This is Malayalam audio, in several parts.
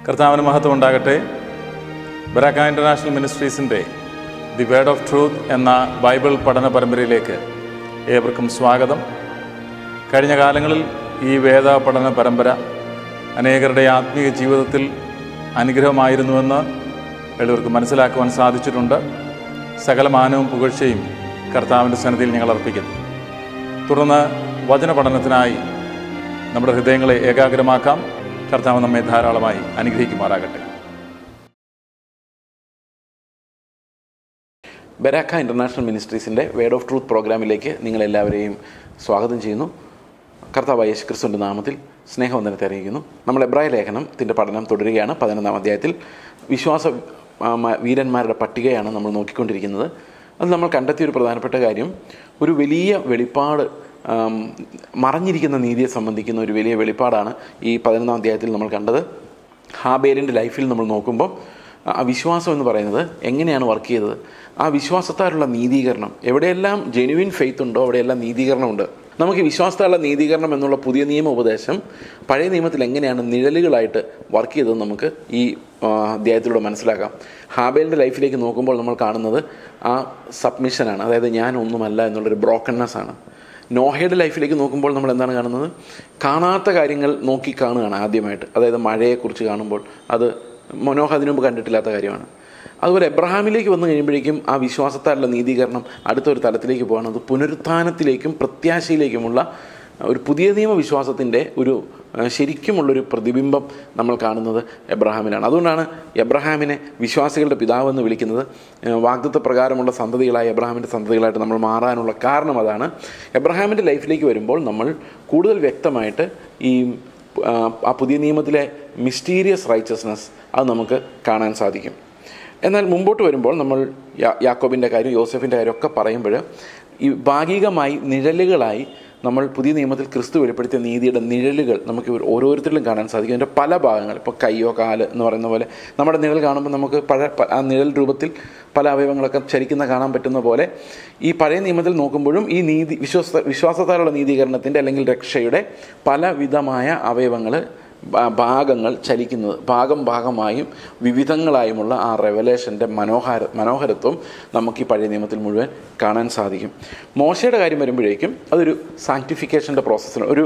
കർത്താവിന് മഹത്വം ഉണ്ടാകട്ടെ ബരാക്ക ഇൻ്റർനാഷണൽ മിനിസ്ട്രീസിൻ്റെ ദി വേർഡ് ഓഫ് ട്രൂത്ത് എന്ന ബൈബിൾ പഠന പരമ്പരയിലേക്ക് ഏവർക്കും സ്വാഗതം കഴിഞ്ഞ കാലങ്ങളിൽ ഈ വേദ പഠന പരമ്പര അനേകരുടെ ആത്മീയ ജീവിതത്തിൽ അനുഗ്രഹമായിരുന്നുവെന്ന് എല്ലാവർക്കും മനസ്സിലാക്കുവാൻ സാധിച്ചിട്ടുണ്ട് സകല മാനവും പുകഴ്ചയും കർത്താവിൻ്റെ സന്നിധിയിൽ ഞങ്ങൾ അർപ്പിക്കുന്നു തുടർന്ന് വചന പഠനത്തിനായി നമ്മുടെ ഹൃദയങ്ങളെ ഏകാഗ്രമാക്കാം കർത്താവ് നമ്മെ ധാരാളമായി അനുഗ്രഹിക്കുമാറാകട്ടെ ബരാക്ക ഇൻ്റർനാഷണൽ മിനിസ്ട്രീസിൻ്റെ വേർഡ് ഓഫ് ട്രൂത്ത് പ്രോഗ്രാമിലേക്ക് നിങ്ങളെല്ലാവരെയും സ്വാഗതം ചെയ്യുന്നു കർത്താവ് യേശു ക്രിസ്തുവിൻ്റെ നാമത്തിൽ സ്നേഹവന്ദനത്തെ അറിയിക്കുന്നു നമ്മൾ എബ്രായ ലേഖനത്തിൻ്റെ പഠനം തുടരുകയാണ് പതിനൊന്നാം അധ്യായത്തിൽ വിശ്വാസ ആ, മ- വീരന്മാരുടെ പട്ടികയാണ് നമ്മൾ നോക്കിക്കൊണ്ടിരിക്കുന്നത് അത് നമ്മൾ കണ്ടെത്തിയ ഒരു പ്രധാനപ്പെട്ട കാര്യം ഒരു വലിയ വെളിപ്പാട് ആം, മറഞ്ഞിരിക്കുന്ന നീതിയെ സംബന്ധിക്കുന്ന ഒരു വലിയ വെളിപ്പാടാണ് ഈ പതിനൊന്നാം അധ്യായത്തിൽ നമ്മൾ കണ്ടത് ഹാബേലിൻ്റെ ലൈഫിൽ നമ്മൾ നോക്കുമ്പോൾ ആ വിശ്വാസം എന്ന് പറയുന്നത് എങ്ങനെയാണ് വർക്ക് ചെയ്തത് ആ വിശ്വാസത്താലുള്ള നീതീകരണം എവിടെയെല്ലാം ജെനുവിൻ ഫെയ്ത്ത് ഉണ്ടോ അവിടെയെല്ലാം നീതീകരണമുണ്ട് നമുക്ക് ഈ വിശ്വാസത്താലുള്ള നീതീകരണം എന്നുള്ള പുതിയ നിയമ ഉപദേശം പഴയ നിയമത്തിൽ എങ്ങനെയാണ് നിഴലുകളായിട്ട് വർക്ക് ചെയ്തത് നമുക്ക് ഈ ആ, അധ്യായത്തിലൂടെ മനസ്സിലാക്കാം ഹാബേലിൻ്റെ ലൈഫിലേക്ക് നോക്കുമ്പോൾ നമ്മൾ കാണുന്നത് ആ സബ്മിഷനാണ് അതായത് ഞാൻ ഒന്നുമല്ല എന്നുള്ളൊരു ബ്രോക്കൺനെസ് ആണ് നോഹയുടെ ലൈഫിലേക്ക് നോക്കുമ്പോൾ നമ്മൾ എന്താണ് കാണുന്നത് കാണാത്ത കാര്യങ്ങൾ നോക്കി കാണുകയാണ് ആദ്യമായിട്ട് അതായത് മഴയെക്കുറിച്ച് കാണുമ്പോൾ അത് മനോഹ അതിനു മുമ്പ് കണ്ടിട്ടില്ലാത്ത കാര്യമാണ് അതുപോലെ എബ്രഹാമിലേക്ക് വന്നു കഴിയുമ്പോഴേക്കും ആ വിശ്വാസത്താലുള്ള നീതീകരണം അടുത്തൊരു തലത്തിലേക്ക് പോകണം അത് പുനരുത്ഥാനത്തിലേക്കും പ്രത്യാശയിലേക്കുമുള്ള ഒരു പുതിയ നിയമ വിശ്വാസത്തിൻ്റെ ഒരു ആ, ശരിക്കുമുള്ളൊരു പ്രതിബിംബം നമ്മൾ കാണുന്നത് എബ്രഹാമിലാണ് അതുകൊണ്ടാണ് എബ്രഹാമിനെ വിശ്വാസികളുടെ പിതാവ് എന്ന് വിളിക്കുന്നത് ആ, വാഗ്ദത്ത പ്രകാരമുള്ള സന്തതികളായ എബ്രഹാമിൻ്റെ സന്തതികളായിട്ട് നമ്മൾ മാറാനുള്ള കാരണം അതാണ് എബ്രഹാമിൻ്റെ ലൈഫിലേക്ക് വരുമ്പോൾ നമ്മൾ കൂടുതൽ വ്യക്തമായിട്ട് ഈ ആ, ആ പുതിയ നിയമത്തിലെ മിസ്റ്റീരിയസ് റൈച്ചസ്നെസ് അത് നമുക്ക് കാണാൻ സാധിക്കും എന്നാൽ മുമ്പോട്ട് വരുമ്പോൾ നമ്മൾ യാ യാക്കോബിൻ്റെ കാര്യം യോസഫിൻ്റെ കാര്യം ഒക്കെ പറയുമ്പോൾ ഈ ഭാഗികമായി നിഴലുകളായി നമ്മൾ പുതിയ നിയമത്തിൽ ക്രിസ്തു വെളിപ്പെടുത്തിയ നീതിയുടെ നിഴലുകൾ നമുക്ക് ഇവർ ഓരോരുത്തരിലും കാണാൻ സാധിക്കും അതിൻ്റെ പല ഭാഗങ്ങൾ ഇപ്പോൾ കയ്യോ കാല് എന്ന് പറയുന്ന പോലെ നമ്മുടെ നിഴൽ കാണുമ്പോൾ നമുക്ക് പഴ പ- ആ നിഴൽ രൂപത്തിൽ പല അവയവങ്ങളൊക്കെ ചരിക്കുന്ന കാണാൻ പറ്റുന്ന പോലെ ഈ പഴയ നിയമത്തിൽ നോക്കുമ്പോഴും ഈ നീതി വിശ്വാസ വിശ്വാസത്താലുള്ള നീതീകരണത്തിൻ്റെ അല്ലെങ്കിൽ രക്ഷയുടെ പലവിധമായ അവയവങ്ങൾ ഭാ- ഭാഗങ്ങൾ ചലിക്കുന്നത് ഭാഗം ഭാഗമായും വിവിധങ്ങളായുമുള്ള ആ റെവലേഷൻ്റെ മനോഹര മനോഹരത്വം നമുക്ക് ഈ പഴയ നിയമത്തിൽ മുഴുവൻ കാണാൻ സാധിക്കും മോശയുടെ കാര്യം വരുമ്പോഴേക്കും അതൊരു സാങ്ക്ടിഫിക്കേഷൻ്റെ പ്രോസസ്സിന് ഒരു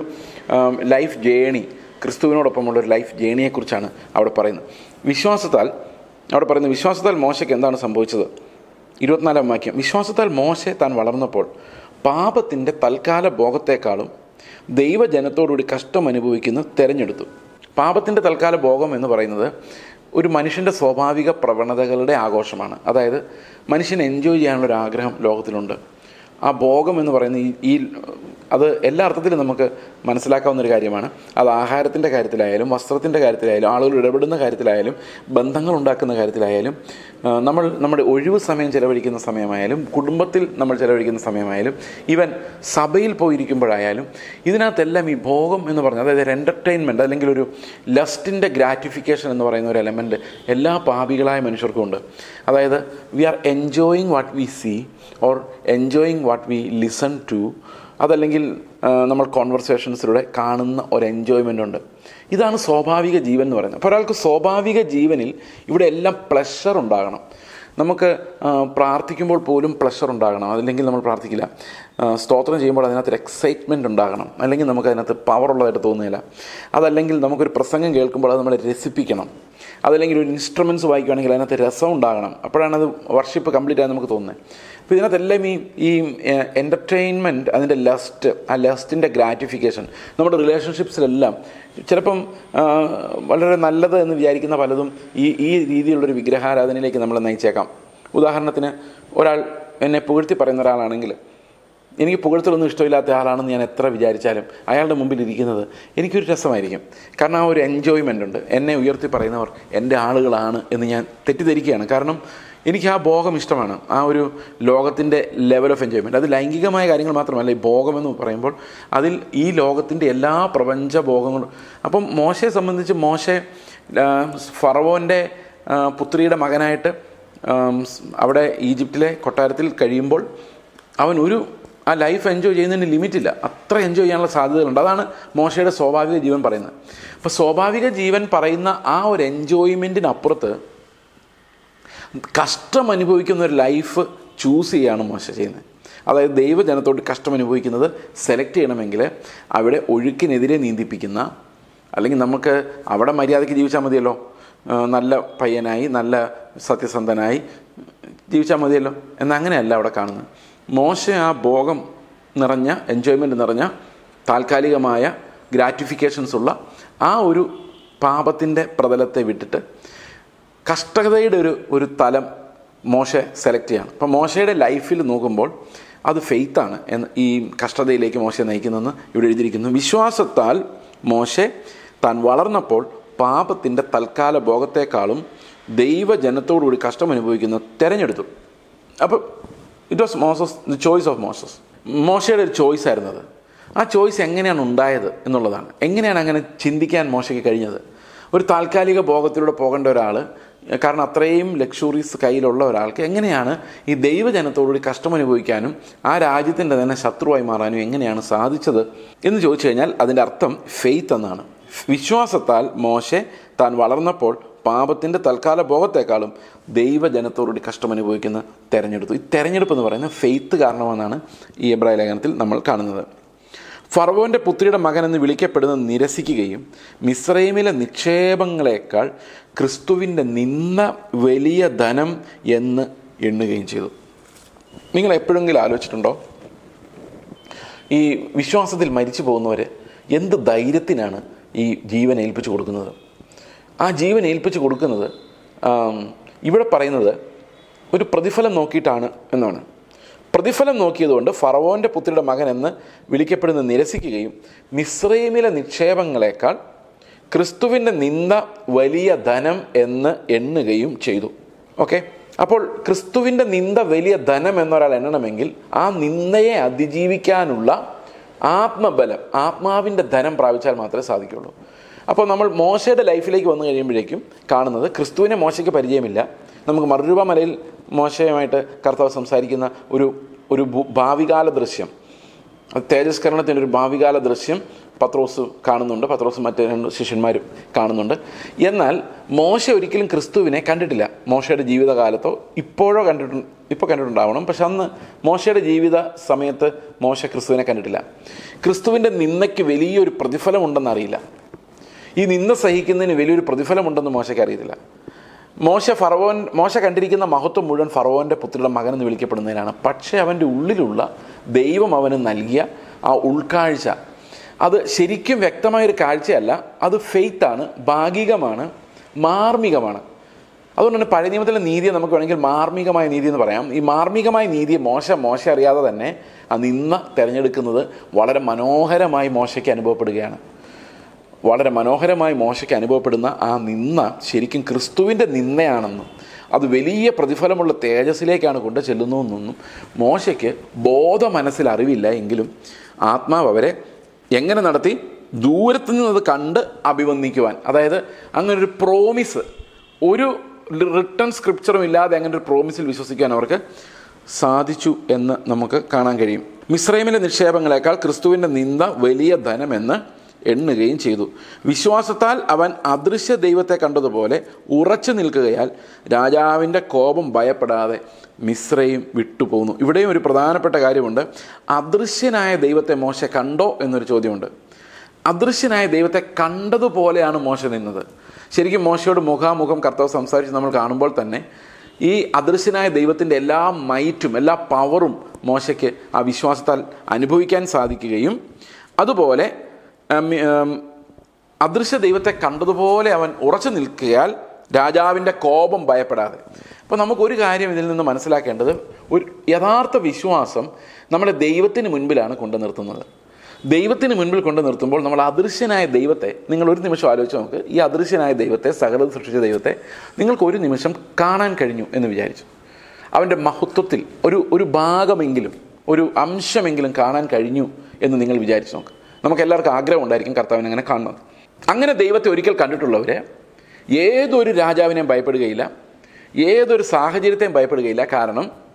ലൈഫ് ജേണി ക്രിസ്തുവിനോടൊപ്പമുള്ള ഒരു ലൈഫ് ജേണിയെക്കുറിച്ചാണ് അവിടെ പറയുന്നത് വിശ്വാസത്താൽ അവിടെ പറയുന്നത് വിശ്വാസത്താൽ മോശയ്ക്ക് എന്താണ് സംഭവിച്ചത് ഇരുപത്തിനാലാം വാക്യം വിശ്വാസത്താൽ മോശെ താൻ വളർന്നപ്പോൾ പാപത്തിൻ്റെ തൽക്കാല ഭോഗത്തെക്കാളും ദൈവജനത്തോടുകൂടി കഷ്ടം അനുഭവിക്കുന്നത് തിരഞ്ഞെടുത്തു പാപത്തിൻ്റെ തൽക്കാല ഭോഗം എന്ന് പറയുന്നത് ഒരു മനുഷ്യൻ്റെ സ്വാഭാവിക പ്രവണതകളുടെ ആഘോഷമാണ് അതായത് മനുഷ്യൻ എൻജോയ് ചെയ്യാനുള്ള ഒരു ആഗ്രഹം ലോകത്തിലുണ്ട് ആ ഭോഗം എന്ന് പറയുന്ന ഈ ഈ അത് എല്ലാ അർത്ഥത്തിലും നമുക്ക് മനസ്സിലാക്കാവുന്ന ഒരു കാര്യമാണ് അത് ആഹാരത്തിൻ്റെ കാര്യത്തിലായാലും വസ്ത്രത്തിൻ്റെ കാര്യത്തിലായാലും ആളുകൾ ഇടപെടുന്ന കാര്യത്തിലായാലും ബന്ധങ്ങൾ ഉണ്ടാക്കുന്ന കാര്യത്തിലായാലും ആ, നമ്മൾ നമ്മുടെ ഒഴിവ് സമയം ചെലവഴിക്കുന്ന സമയമായാലും കുടുംബത്തിൽ നമ്മൾ ചെലവഴിക്കുന്ന സമയമായാലും ഈവൻ സഭയിൽ പോയിരിക്കുമ്പോഴായാലും ഇതിനകത്തെല്ലാം ഈ ഭോഗം എന്ന് പറഞ്ഞാൽ അതായത് ഒരു എൻ്റർടൈൻമെൻറ്റ് അല്ലെങ്കിൽ ഒരു ലസ്റ്റിൻ്റെ ഗ്രാറ്റിഫിക്കേഷൻ എന്ന് പറയുന്ന ഒരു എലമെൻറ്റ് എല്ലാ പാപികളായ മനുഷ്യർക്കും ഉണ്ട് അതായത് we are enjoying what we see or enjoying what we listen to അതല്ലെങ്കിൽ ആ, നമ്മൾ കോൺവെർസേഷൻസിലൂടെ കാണുന്ന ഒരു എൻജോയ്മെൻ്റ് ഉണ്ട് ഇതാണ് സ്വാഭാവിക ജീവൻ എന്ന് പറയുന്നത് അപ്പോൾ ഒരാൾക്ക് സ്വാഭാവിക ജീവനിൽ ഇവിടെ എല്ലാം പ്ലഷർ ഉണ്ടാകണം നമുക്ക് ആ, പ്രാർത്ഥിക്കുമ്പോൾ പോലും പ്ലഷർ ഉണ്ടാകണം അതല്ലെങ്കിൽ നമ്മൾ പ്രാർത്ഥിക്കില്ല ആ, സ്തോത്രം ചെയ്യുമ്പോൾ അതിനകത്ത് ഒരു എക്സൈറ്റ്മെൻറ്റ് ഉണ്ടാകണം അല്ലെങ്കിൽ നമുക്ക് അതിനകത്ത് പവർ ഉള്ളതായിട്ട് തോന്നുന്നില്ല അതല്ലെങ്കിൽ നമുക്കൊരു പ്രസംഗം കേൾക്കുമ്പോൾ അത് നമ്മളെ രസിപ്പിക്കണം അതല്ലെങ്കിൽ ഒരു ഇൻസ്ട്രുമെൻറ്റ്സ് വായിക്കുകയാണെങ്കിൽ അതിനകത്ത് രസം ഉണ്ടാകണം അപ്പോഴാണ് അത് വർഷിപ്പ് കംപ്ലീറ്റ് ആയി നമുക്ക് തോന്നുന്നത് അപ്പോൾ ഇതിനകത്തെല്ലാം ഈ ഈ എൻ്റർടൈൻമെൻറ്റ് അതിൻ്റെ ലസ്റ്റ് ആ ലസ്റ്റിൻ്റെ ഗ്രാറ്റിഫിക്കേഷൻ നമ്മുടെ റിലേഷൻഷിപ്സിലെല്ലാം ചിലപ്പം ആ, വളരെ നല്ലത് എന്ന് വിചാരിക്കുന്ന പലതും ഈ ഈ രീതിയിലുള്ളൊരു വിഗ്രഹാരാധനയിലേക്ക് നമ്മളെ നയിച്ചേക്കാം ഉദാഹരണത്തിന് ഒരാൾ എന്നെ പുകഴ്ത്തി പറയുന്ന ഒരാളാണെങ്കിൽ എനിക്ക് പുകഴ്ത്തലൊന്നും ഇഷ്ടമില്ലാത്ത ആളാണെന്ന് ഞാൻ എത്ര വിചാരിച്ചാലും അയാളുടെ മുമ്പിൽ ഇരിക്കുന്നത് എനിക്കൊരു രസമായിരിക്കും കാരണം ആ ഒരു എൻജോയ്മെൻ്റ് ഉണ്ട് എന്നെ ഉയർത്തി പറയുന്നവർ എൻ്റെ ആളുകളാണ് എന്ന് ഞാൻ തെറ്റിദ്ധരിക്കുകയാണ് കാരണം എനിക്ക് ആ ഭോഗം ഇഷ്ടമാണ് ആ ഒരു ലോകത്തിൻ്റെ ലെവൽ ഓഫ് എൻജോയ്മെൻറ്റ് അത് ലൈംഗികമായ കാര്യങ്ങൾ മാത്രമല്ല ഈ ഭോഗം എന്ന് പറയുമ്പോൾ അതിൽ ഈ ലോകത്തിൻ്റെ എല്ലാ പ്രപഞ്ച ഭോഗങ്ങളും അപ്പം മോശയെ സംബന്ധിച്ച് മോശെ ആ, ഫറവോൻ്റെ ആ, പുത്രിയുടെ മകനായിട്ട് ആം, സ് അവിടെ ഈജിപ്തിലെ കൊട്ടാരത്തിൽ കഴിയുമ്പോൾ അവൻ ഒരു ആ ലൈഫ് എൻജോയ് ചെയ്യുന്നതിന് ലിമിറ്റില്ല അത്ര എൻജോയ് ചെയ്യാനുള്ള സാധ്യതകളുണ്ട് അതാണ് മോശയുടെ സ്വാഭാവിക ജീവൻ പറയുന്നത് അപ്പോൾ സ്വാഭാവിക ജീവൻ പറയുന്ന ആ ഒരു എൻജോയ്മെൻറ്റിനപ്പുറത്ത് കഷ്ടം അനുഭവിക്കുന്ന ഒരു ലൈഫ് ചൂസ് ചെയ്യുകയാണ് മോശ ചെയ്യുന്നത് അതായത് ദൈവജനത്തോട് കഷ്ടം അനുഭവിക്കുന്നത് സെലക്ട് ചെയ്യണമെങ്കിൽ അവിടെ ഒഴുക്കിനെതിരെ നീന്തിപ്പിക്കുന്ന അല്ലെങ്കിൽ നമുക്ക് അവിടെ മര്യാദയ്ക്ക് ജീവിച്ചാൽ മതിയല്ലോ ആ, നല്ല പയ്യനായി നല്ല സത്യസന്ധനായി ജീവിച്ചാൽ മതിയല്ലോ എന്നങ്ങനെയല്ല അവിടെ കാണുന്നത് മോശ ആ ഭോഗം നിറഞ്ഞ എൻജോയ്മെൻറ്റ് നിറഞ്ഞ താൽക്കാലികമായ ഗ്രാറ്റിഫിക്കേഷൻസ് ഉള്ള ആ ഒരു പാപത്തിൻ്റെ പ്രതലത്തെ വിട്ടിട്ട് കഷ്ടതയുടെ ഒരു ഒരു തലം മോശ സെലക്ട് ചെയ്യണം അപ്പം മോശയുടെ ലൈഫിൽ നോക്കുമ്പോൾ അത് ഫെയ്ത്താണ് എന്ന് ഈ കഷ്ടതയിലേക്ക് മോശ നയിക്കുന്നതെന്ന് ഇവിടെ എഴുതിയിരിക്കുന്നു വിശ്വാസത്താൽ മോശെ താൻ വളർന്നപ്പോൾ പാപത്തിൻ്റെ തൽക്കാല ഭോഗത്തെക്കാളും ദൈവജനത്തോടുകൂടി കഷ്ടം അനുഭവിക്കുന്നത് തിരഞ്ഞെടുത്തു അപ്പോൾ it was Moses the choice of Moses മോശയുടെ ഒരു ചോയ്സ് ആയിരുന്നത് ആ ചോയ്സ് എങ്ങനെയാണ് ഉണ്ടായത് എന്നുള്ളതാണ് എങ്ങനെയാണ് അങ്ങനെ ചിന്തിക്കാൻ മോശയ്ക്ക് കഴിഞ്ഞത് ഒരു താൽക്കാലിക ഭോഗത്തിലൂടെ പോകേണ്ട ഒരാൾ കാരണം അത്രയും ലക്ഷറീസ് കയ്യിലുള്ള ഒരാൾക്ക് എങ്ങനെയാണ് ഈ ദൈവജനത്തോടുകൂടി കഷ്ടം അനുഭവിക്കാനും ആ രാജ്യത്തിൻ്റെ തന്നെ ശത്രുവായി മാറാനും എങ്ങനെയാണ് സാധിച്ചത് എന്ന് ചോദിച്ചു കഴിഞ്ഞാൽ അതിൻ്റെ അർത്ഥം ഫെയ്ത്ത് എന്നാണ് വിശ്വാസത്താൽ മോശെ താൻ വളർന്നപ്പോൾ പാപത്തിൻ്റെ തൽക്കാല ഭോഗത്തെക്കാളും ദൈവജനത്തോടുകൂടി കഷ്ടം അനുഭവിക്കുന്ന തെരഞ്ഞെടുത്തു ഈ തെരഞ്ഞെടുപ്പ് എന്ന് പറയുന്നത് ഫെയ്ത്ത് കാരണമെന്നാണ് ഈ എബ്രായ ലേഖനത്തിൽ നമ്മൾ കാണുന്നത് ഫറവോൻ്റെ പുത്രിയുടെ മകൻ എന്ന് വിളിക്കപ്പെടുന്നത് നിരസിക്കുകയും മിസ്രൈമിലെ നിക്ഷേപങ്ങളെക്കാൾ ക്രിസ്തുവിൻ്റെ നിന്ന വലിയ ധനം എന്ന് എണ്ണുകയും ചെയ്തു നിങ്ങൾ എപ്പോഴെങ്കിലും ആലോചിച്ചിട്ടുണ്ടോ ഈ വിശ്വാസത്തിൽ മരിച്ചു പോകുന്നവർ എന്ത് ധൈര്യത്തിനാണ് ഈ ജീവൻ ഏൽപ്പിച്ചു കൊടുക്കുന്നത് ആ ജീവൻ ഏൽപ്പിച്ചു കൊടുക്കുന്നത് ആം, ഇവിടെ പറയുന്നത് ഒരു പ്രതിഫലം നോക്കിയിട്ടാണ് എന്നാണ് പ്രതിഫലം നോക്കിയതുകൊണ്ട് ഫറവോൻ്റെ പുത്രിയുടെ മകൻ എന്ന് വിളിക്കപ്പെടുന്ന നിരസിക്കുകയും മിസ്രൈമിലെ നിക്ഷേപങ്ങളെക്കാൾ ക്രിസ്തുവിൻ്റെ നിന്ദ വലിയ ധനം എന്ന് എണ്ണുകയും ചെയ്തു ഓക്കെ അപ്പോൾ ക്രിസ്തുവിൻ്റെ നിന്ദ വലിയ ധനം എന്നൊരാൾ എണ്ണണമെങ്കിൽ ആ നിന്ദയെ അതിജീവിക്കാനുള്ള ആത്മബലം ആത്മാവിൻ്റെ ധനം പ്രാപിച്ചാൽ മാത്രമേ സാധിക്കുള്ളൂ അപ്പോൾ നമ്മൾ മോശയുടെ ലൈഫിലേക്ക് വന്നു കഴിയുമ്പോഴേക്കും കാണുന്നത് ക്രിസ്തുവിനെ മോശയ്ക്ക് പരിചയമില്ല നമുക്ക് മറുരൂപ മലയിൽ മോശയുമായിട്ട് കർത്താവ് സംസാരിക്കുന്ന ഒരു ഒരു ഭൂ- ഭാവികാല ദൃശ്യം അത് തേജസ്കരണത്തിൻ്റെ ഒരു ഭാവികാല ദൃശ്യം പത്രോസ് കാണുന്നുണ്ട് പത്രോസ് മറ്റ് രണ്ട് ശിഷ്യന്മാരും കാണുന്നുണ്ട് എന്നാൽ മോശ ഒരിക്കലും ക്രിസ്തുവിനെ കണ്ടിട്ടില്ല മോശയുടെ ജീവിതകാലത്തോ ഇപ്പോഴോ കണ്ടിട്ടു ഇപ്പോൾ കണ്ടിട്ടുണ്ടാവണം പക്ഷെ അന്ന് മോശയുടെ ജീവിത സമയത്ത് മോശ ക്രിസ്തുവിനെ കണ്ടിട്ടില്ല ക്രിസ്തുവിൻ്റെ നിന്നയ്ക്ക് വലിയൊരു പ്രതിഫലമുണ്ടെന്ന് അറിയില്ല ഈ നിന്ന സഹിക്കുന്നതിന് വലിയൊരു പ്രതിഫലമുണ്ടെന്ന് മോശയ്ക്ക് അറിയത്തില്ല മോശ ഫറവോൻ മോശ കണ്ടിരിക്കുന്ന മഹത്വം മുഴുവൻ ഫറവോൻ്റെ പുത്രിയുടെ മകൻ എന്ന് വിളിക്കപ്പെടുന്നതിനാണ് പക്ഷേ അവൻ്റെ ഉള്ളിലുള്ള ദൈവം അവന് നൽകിയ ആ ഉൾക്കാഴ്ച അത് ശരിക്കും വ്യക്തമായൊരു കാഴ്ചയല്ല അത് ഫെയ്ത്താണ് ഭാഗികമാണ് മാർമികമാണ് അതുകൊണ്ട് തന്നെ പഴയ നിയമത്തിലെ നീതിയെ നമുക്ക് വേണമെങ്കിൽ മാർമികമായ നീതി എന്ന് പറയാം ഈ മാർമികമായ നീതിയെ മോശ മോശ അറിയാതെ തന്നെ ആ നിന്ന തിരഞ്ഞെടുക്കുന്നത് വളരെ മനോഹരമായി മോശയ്ക്ക് അനുഭവപ്പെടുകയാണ് വളരെ മനോഹരമായി മോശയ്ക്ക് അനുഭവപ്പെടുന്ന ആ നിന്ന ശരിക്കും ക്രിസ്തുവിൻ്റെ നിന്നയാണെന്നും അത് വലിയ പ്രതിഫലമുള്ള തേജസ്സിലേക്കാണ് കൊണ്ട് ചെല്ലുന്നതെന്നൊന്നും മോശയ്ക്ക് ബോധ മനസ്സിൽ അറിവില്ല എങ്കിലും ആത്മാവ് അവരെ എങ്ങനെ നടത്തി ദൂരത്തു നിന്നത് കണ്ട് അഭിവന്ദിക്കുവാൻ അതായത് അങ്ങനെ ഒരു പ്രോമിസ് ഒരു റിട്ടേൺ സ്ക്രിപ്ചറും ഇല്ലാതെ അങ്ങനെ ഒരു പ്രോമിസിൽ വിശ്വസിക്കാൻ അവർക്ക് സാധിച്ചു എന്ന് നമുക്ക് കാണാൻ കഴിയും മിശ്രൈമിലെ നിക്ഷേപങ്ങളെക്കാൾ ക്രിസ്തുവിൻ്റെ നിന്ദ വലിയ ധനമെന്ന് എണ്ണുകയും ചെയ്തു വിശ്വാസത്താൽ അവൻ അദൃശ്യ ദൈവത്തെ കണ്ടതുപോലെ ഉറച്ചു നിൽക്കുകയാൽ രാജാവിൻ്റെ കോപം ഭയപ്പെടാതെ മിശ്രയും വിട്ടുപോകുന്നു ഇവിടെയും ഒരു പ്രധാനപ്പെട്ട കാര്യമുണ്ട് അദൃശ്യനായ ദൈവത്തെ മോശ കണ്ടോ എന്നൊരു ചോദ്യമുണ്ട് അദൃശ്യനായ ദൈവത്തെ കണ്ടതുപോലെയാണ് മോശ നിന്നത് ശരിക്കും മോശയോട് മുഖാമുഖം കർത്താവ് സംസാരിച്ച് നമ്മൾ കാണുമ്പോൾ തന്നെ ഈ അദൃശ്യനായ ദൈവത്തിൻ്റെ എല്ലാ മൈറ്റും എല്ലാ പവറും മോശയ്ക്ക് ആ വിശ്വാസത്താൽ അനുഭവിക്കാൻ സാധിക്കുകയും അതുപോലെ ഉം, ഉം, അദൃശ്യ ദൈവത്തെ കണ്ടതുപോലെ അവൻ ഉറച്ചു നിൽക്കിയാൽ രാജാവിൻ്റെ കോപം ഭയപ്പെടാതെ അപ്പോൾ നമുക്കൊരു കാര്യം ഇതിൽ നിന്ന് മനസ്സിലാക്കേണ്ടത് ഒരു യഥാർത്ഥ വിശ്വാസം നമ്മളെ ദൈവത്തിന് മുൻപിലാണ് കൊണ്ടു നിർത്തുന്നത് ദൈവത്തിന് മുൻപിൽ കൊണ്ട് നിർത്തുമ്പോൾ നമ്മൾ അദൃശ്യനായ ദൈവത്തെ നിങ്ങൾ ഒരു നിമിഷം ആലോചിച്ച് നോക്ക് ഈ അദൃശ്യനായ ദൈവത്തെ സകലത് സൃഷ്ടിച്ച ദൈവത്തെ നിങ്ങൾക്ക് ഒരു നിമിഷം കാണാൻ കഴിഞ്ഞു എന്ന് വിചാരിച്ചു അവൻ്റെ മഹത്വത്തിൽ ഒരു ഒരു ഭാഗമെങ്കിലും ഒരു അംശമെങ്കിലും കാണാൻ കഴിഞ്ഞു എന്ന് നിങ്ങൾ വിചാരിച്ചു നോക്ക് നമുക്ക് എല്ലാവർക്കും ആഗ്രഹം ഉണ്ടായിരിക്കും കർത്താവിനെ അങ്ങനെ കാണുന്നത് അങ്ങനെ ദൈവത്തെ ഒരിക്കൽ കണ്ടിട്ടുള്ളവരെ ഏതൊരു രാജാവിനെയും ഭയപ്പെടുകയില്ല ഏതൊരു സാഹചര്യത്തെയും ഭയപ്പെടുകയില്ല കാരണം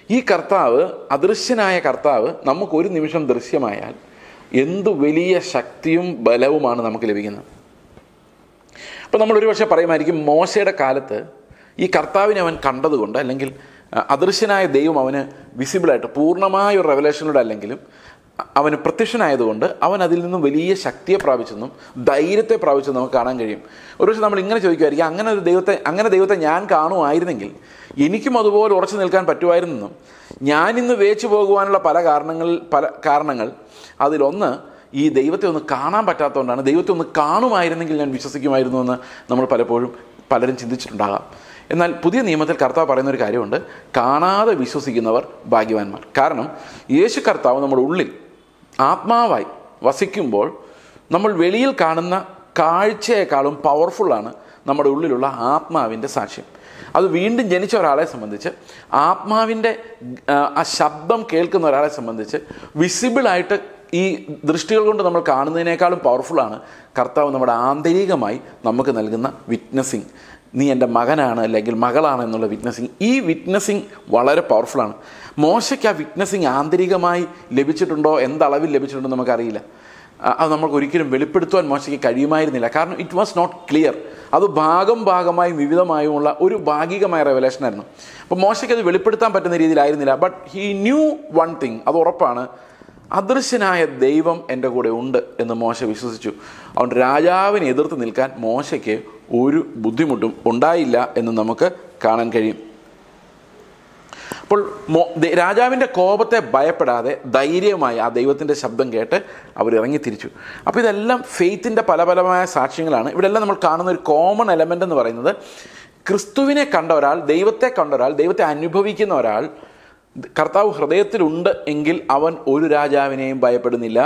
ഈ കർത്താവ് അദൃശ്യനായ കർത്താവ് നമുക്ക് ഒരു നിമിഷം ദൃശ്യമായാൽ എന്തു വലിയ ശക്തിയും ബലവുമാണ് നമുക്ക് ലഭിക്കുന്നത് അപ്പോൾ നമ്മൾ ഒരുപക്ഷെ പറയുമായിരിക്കും മോശയുടെ കാലത്ത് ഈ കർത്താവിനെ അവൻ കണ്ടതുകൊണ്ട് അല്ലെങ്കിൽ അഹ്, അദൃശ്യനായ ദൈവം അവന് വിസിബിളായിട്ട് പൂർണ്ണമായ ഒരു റെവലേഷനിലൂടെ അല്ലെങ്കിലും അ- അവന് പ്രത്യക്ഷനായതുകൊണ്ട് അവൻ അതിൽ നിന്നും വലിയ ശക്തിയെ പ്രാപിച്ചെന്നും ധൈര്യത്തെ പ്രാപിച്ചെന്നും നമുക്ക് കാണാൻ കഴിയും ഒരുപക്ഷെ നമ്മൾ ഇങ്ങനെ ചോദിക്കുമായിരിക്കും അങ്ങനെ ഒരു ദൈവത്തെ അങ്ങനെ ദൈവത്തെ ഞാൻ കാണുമായിരുന്നെങ്കിൽ എനിക്കും അതുപോലെ ഉറച്ചു നിൽക്കാൻ പറ്റുമായിരുന്നെന്നും ഞാനിന്ന് വേച്ചു പോകുവാനുള്ള പല കാരണങ്ങൾ പല കാരണങ്ങൾ അതിലൊന്ന് ഈ ദൈവത്തെ ഒന്ന് കാണാൻ പറ്റാത്തതുകൊണ്ടാണ് ദൈവത്തെ ഒന്ന് കാണുമായിരുന്നെങ്കിൽ ഞാൻ വിശ്വസിക്കുമായിരുന്നു എന്ന് നമ്മൾ പലപ്പോഴും പലരും ചിന്തിച്ചിട്ടുണ്ടാകാം എന്നാൽ പുതിയ നിയമത്തിൽ കർത്താവ് പറയുന്ന ഒരു കാര്യമുണ്ട് കാണാതെ വിശ്വസിക്കുന്നവർ ഭാഗ്യവാന്മാർ കാരണം യേശു കർത്താവ് നമ്മുടെ ഉള്ളിൽ ആത്മാവായി വസിക്കുമ്പോൾ നമ്മൾ വെളിയിൽ കാണുന്ന കാഴ്ചയെക്കാളും പവർഫുള്ളാണ് നമ്മുടെ ഉള്ളിലുള്ള ആത്മാവിൻ്റെ സാക്ഷ്യം അത് വീണ്ടും ജനിച്ച ഒരാളെ സംബന്ധിച്ച് ആത്മാവിൻ്റെ ആ, ആ ശബ്ദം കേൾക്കുന്ന ഒരാളെ സംബന്ധിച്ച് വിസിബിളായിട്ട് ഈ ദൃഷ്ടികൾ കൊണ്ട് നമ്മൾ കാണുന്നതിനേക്കാളും പവർഫുള്ളാണ് കർത്താവ് നമ്മുടെ ആന്തരികമായി നമുക്ക് നൽകുന്ന വിറ്റ്നസിങ് നീ എൻ്റെ മകനാണ് അല്ലെങ്കിൽ മകളാണ് എന്നുള്ള വിറ്റ്നസിങ് ഈ വിറ്റ്നസിങ് വളരെ പവർഫുള്ളാണ് മോശയ്ക്ക് ആ വിറ്റ്നസിങ് ആന്തരികമായി ലഭിച്ചിട്ടുണ്ടോ എന്തളവിൽ ലഭിച്ചിട്ടുണ്ടോ നമുക്കറിയില്ല ആ, അത് നമുക്ക് ഒരിക്കലും വെളിപ്പെടുത്തുവാൻ മോശയ്ക്ക് കഴിയുമായിരുന്നില്ല കാരണം ഇറ്റ് വാസ് നോട്ട് ക്ലിയർ അത് ഭാഗം ഭാഗമായും വിവിധമായുമുള്ള ഒരു ഭാഗികമായ റെവലേഷൻ ആയിരുന്നു അപ്പോൾ മോശയ്ക്ക് അത് വെളിപ്പെടുത്താൻ പറ്റുന്ന രീതിയിലായിരുന്നില്ല but he knew one thing അത് ഉറപ്പാണ് അദൃശ്യനായ ദൈവം എൻ്റെ കൂടെ ഉണ്ട് എന്ന് മോശ വിശ്വസിച്ചു അതുകൊണ്ട് രാജാവിനെ എതിർത്ത് നിൽക്കാൻ മോശയ്ക്ക് ഒരു ബുദ്ധിമുട്ടും ഉണ്ടായില്ല എന്ന് നമുക്ക് കാണാൻ കഴിയും അപ്പോൾ മോ- ദേ- രാജാവിൻ്റെ കോപത്തെ ഭയപ്പെടാതെ ധൈര്യമായി ആ ദൈവത്തിൻ്റെ ശബ്ദം കേട്ട് അവർ ഇറങ്ങി തിരിച്ചു അപ്പോൾ ഇതെല്ലാം ഫെയ്ത്തിൻ്റെ പല പലമായ സാക്ഷ്യങ്ങളാണ് ഇവിടെല്ലാം നമ്മൾ കാണുന്ന ഒരു കോമൺ എലമെൻ്റ് എന്ന് പറയുന്നത് ക്രിസ്തുവിനെ കണ്ട ഒരാൾ ദൈവത്തെ കണ്ട ഒരാൾ ദൈവത്തെ അനുഭവിക്കുന്ന ഒരാൾ കർത്താവ് ഹൃദയത്തിലുണ്ട് എങ്കിൽ അവൻ ഒരു രാജാവിനെയും ഭയപ്പെടുന്നില്ല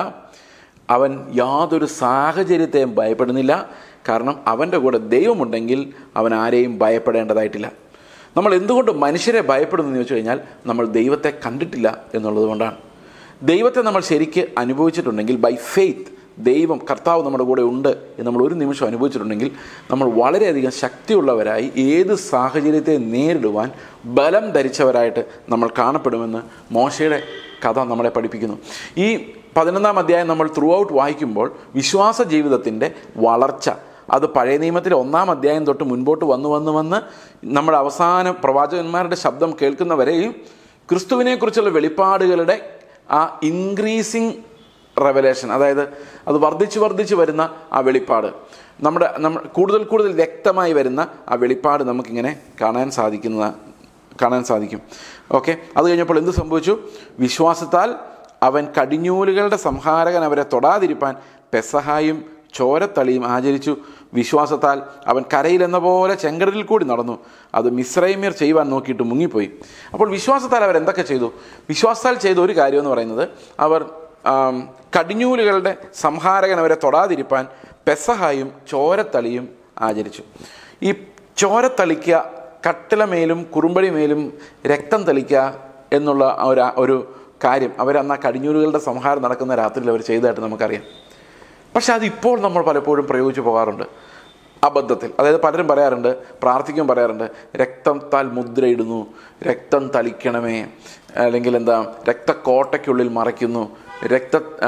അവൻ യാതൊരു സാഹചര്യത്തെയും ഭയപ്പെടുന്നില്ല കാരണം അവൻ്റെ കൂടെ ദൈവമുണ്ടെങ്കിൽ അവൻ ആരെയും ഭയപ്പെടേണ്ടതായിട്ടില്ല നമ്മൾ എന്തുകൊണ്ട് മനുഷ്യരെ ഭയപ്പെടുന്നു എന്ന് ചോദിച്ചു കഴിഞ്ഞാൽ നമ്മൾ ദൈവത്തെ കണ്ടിട്ടില്ല എന്നുള്ളത് കൊണ്ടാണ് ദൈവത്തെ നമ്മൾ ശരിക്ക് അനുഭവിച്ചിട്ടുണ്ടെങ്കിൽ ബൈ ഫെയ്ത്ത് ദൈവം കർത്താവ് നമ്മുടെ കൂടെ ഉണ്ട് എന്ന് നമ്മൾ ഒരു നിമിഷം അനുഭവിച്ചിട്ടുണ്ടെങ്കിൽ നമ്മൾ വളരെയധികം ശക്തിയുള്ളവരായി ഏത് സാഹചര്യത്തെ നേരിടുവാൻ ബലം ധരിച്ചവരായിട്ട് നമ്മൾ കാണപ്പെടുമെന്ന് മോശയുടെ കഥ നമ്മളെ പഠിപ്പിക്കുന്നു ഈ പതിനൊന്നാം അധ്യായം നമ്മൾ ത്രൂ ഔട്ട് വായിക്കുമ്പോൾ വിശ്വാസ ജീവിതത്തിൻ്റെ വളർച്ച അത് പഴയ നിയമത്തിലെ ഒന്നാം അധ്യായം തൊട്ട് മുൻപോട്ട് വന്ന് വന്ന് വന്ന് നമ്മുടെ അവസാന പ്രവാചകന്മാരുടെ ശബ്ദം കേൾക്കുന്നവരെയും ക്രിസ്തുവിനെക്കുറിച്ചുള്ള വെളിപ്പാടുകളുടെ ആ ഇൻക്രീസിങ് റെവലേഷൻ അതായത് അത് വർദ്ധിച്ച് വർദ്ധിച്ച് വരുന്ന ആ വെളിപ്പാട് നമ്മുടെ നമ്മൾ കൂടുതൽ കൂടുതൽ വ്യക്തമായി വരുന്ന ആ വെളിപ്പാട് നമുക്കിങ്ങനെ കാണാൻ സാധിക്കുന്ന കാണാൻ സാധിക്കും ഓക്കെ അത് കഴിഞ്ഞപ്പോൾ എന്ത് സംഭവിച്ചു വിശ്വാസത്താൽ അവൻ കടിഞ്ഞൂലുകളുടെ സംഹാരകൻ അവരെ തൊടാതിരിപ്പാൻ പെസഹായും ചോരത്തളിയും ആചരിച്ചു വിശ്വാസത്താൽ അവൻ കരയിലെന്ന പോലെ ചെങ്കടലിൽ കൂടി നടന്നു അത് മിശ്രൈമ്യർ ചെയ്യുവാൻ നോക്കിയിട്ട് മുങ്ങിപ്പോയി അപ്പോൾ വിശ്വാസത്താൽ അവർ എന്തൊക്കെ ചെയ്തു വിശ്വാസത്താൽ ചെയ്ത ഒരു കാര്യം എന്ന് പറയുന്നത് അവർ ആം, കടിഞ്ഞൂലുകളുടെ സംഹാരകൻ അവരെ തൊടാതിരിപ്പാൻ പെസഹായും ചോരത്തളിയും ആചരിച്ചു ഈ ചോരത്തളിക്കുക കട്ടിലമേലും കുറുമ്പടിമേലും രക്തം തളിക്കുക എന്നുള്ള ആ ഒരു ഒരു കാര്യം അവരന്ന് ആ കടിഞ്ഞൂലുകളുടെ സംഹാരം നടക്കുന്ന രാത്രിയിൽ അവർ ചെയ്തതായിട്ട് നമുക്കറിയാം പക്ഷെ അതിപ്പോൾ നമ്മൾ പലപ്പോഴും പ്രയോഗിച്ചു പോകാറുണ്ട് അബദ്ധത്തിൽ അതായത് പലരും പറയാറുണ്ട് പ്രാർത്ഥിക്കും പറയാറുണ്ട് രക്തത്താൽ മുദ്രയിടുന്നു രക്തം തളിക്കണമേ അല്ലെങ്കിൽ എന്താ രക്തക്കോട്ടയ്ക്കുള്ളിൽ മറയ്ക്കുന്നു രക്ത ആ,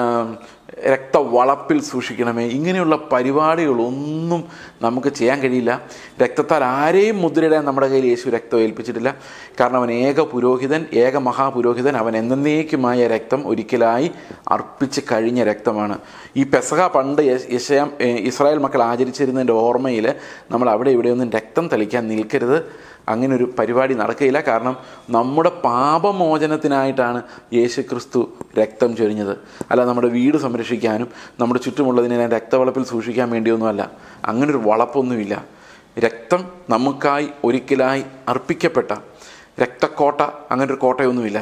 രക്തവളപ്പിൽ സൂക്ഷിക്കണമേ ഇങ്ങനെയുള്ള പരിപാടികളൊന്നും നമുക്ക് ചെയ്യാൻ കഴിയില്ല രക്തത്താൽ ആരെയും മുദ്രയിടാൻ നമ്മുടെ കയ്യിൽ യേശു രക്തം ഏൽപ്പിച്ചിട്ടില്ല കാരണം അവൻ ഏക പുരോഹിതൻ ഏക മഹാപുരോഹിതൻ അവൻ എന്നേക്കുമായ രക്തം ഒരിക്കലായി അർപ്പിച്ച് കഴിഞ്ഞ രക്തമാണ് ഈ പെസഹ പണ്ട് യശ- യശയാം ഏ, ഇസ്രായേൽ മക്കൾ ആചരിച്ചിരുന്നതിൻ്റെ ഓർമ്മയിൽ നമ്മൾ അവിടെ ഇവിടെയൊന്നും രക്തം തളിക്കാൻ നിൽക്കരുത് അങ്ങനെ ഒരു പരിപാടി നടക്കുകയില്ല കാരണം നമ്മുടെ പാപമോചനത്തിനായിട്ടാണ് യേശു ക്രിസ്തു രക്തം ചൊരിഞ്ഞത് അല്ല നമ്മുടെ വീട് സംരക്ഷിക്കാനും നമ്മുടെ ചുറ്റുമുള്ളതിനെ രക്തവളപ്പിൽ സൂക്ഷിക്കാൻ വേണ്ടിയൊന്നുമല്ല അങ്ങനൊരു വളപ്പൊന്നുമില്ല രക്തം നമുക്കായി ഒരിക്കലായി അർപ്പിക്കപ്പെട്ട രക്തക്കോട്ട അങ്ങനൊരു കോട്ടയൊന്നുമില്ല